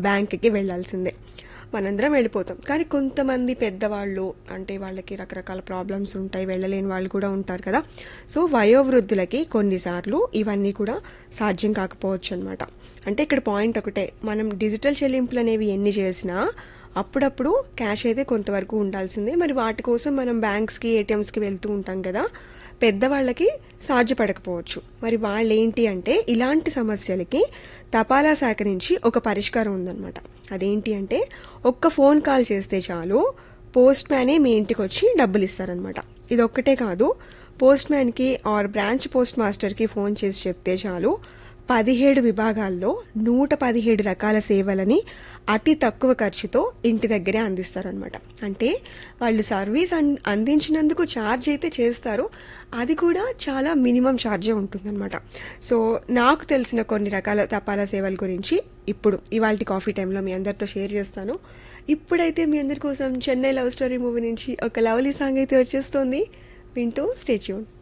బ్యాంక్కి వెళ్ళాల్సిందే మనందరం వెళ్ళిపోతాం కానీ కొంతమంది పెద్దవాళ్ళు అంటే వాళ్ళకి రకరకాల ప్రాబ్లమ్స్ ఉంటాయి వెళ్ళలేని వాళ్ళు కూడా ఉంటారు కదా సో వయోవృద్ధులకి కొన్నిసార్లు ఇవన్నీ కూడా సాధ్యం కాకపోవచ్చు అనమాట అంటే ఇక్కడ పాయింట్ ఒకటే మనం డిజిటల్ చెల్లింపులు అనేవి ఎన్ని చేసినా అప్పుడప్పుడు క్యాష్ అయితే కొంతవరకు ఉండాల్సిందే మరి వాటి కోసం మనం బ్యాంక్స్కి ఏటీఎంస్కి వెళ్తూ ఉంటాం కదా పెద్దవాళ్ళకి సాధ్యపడకపోవచ్చు మరి వాళ్ళు ఏంటి అంటే ఇలాంటి సమస్యలకి తపాలా శాఖ నుంచి ఒక పరిష్కారం ఉందన్నమాట అదేంటి అంటే ఒక్క ఫోన్ కాల్ చేస్తే చాలు పోస్ట్ మ్యానే మీ ఇంటికి వచ్చి డబ్బులు ఇస్తారనమాట ఇది ఒక్కటే కాదు పోస్ట్ మ్యాన్కి ఆర్ బ్రాంచ్ పోస్ట్ మాస్టర్కి ఫోన్ చేసి చెప్తే చాలు పదిహేడు విభాగాల్లో నూట పదిహేడు రకాల సేవలని అతి తక్కువ ఖర్చుతో ఇంటి దగ్గరే అందిస్తారనమాట అంటే వాళ్ళు సర్వీస్ అన్ అందించినందుకు ఛార్జ్ అయితే చేస్తారు అది కూడా చాలా మినిమం ఛార్జే ఉంటుందన్నమాట సో నాకు తెలిసిన కొన్ని రకాల తపాలా సేవల గురించి ఇప్పుడు ఇవాళ కాఫీ టైంలో మీ అందరితో షేర్ చేస్తాను ఇప్పుడైతే మీ అందరి కోసం చెన్నై లవ్ స్టోరీ మూవీ నుంచి ఒక లవ్లీ సాంగ్ అయితే వచ్చేస్తుంది వింటూ స్టేచ్యూన్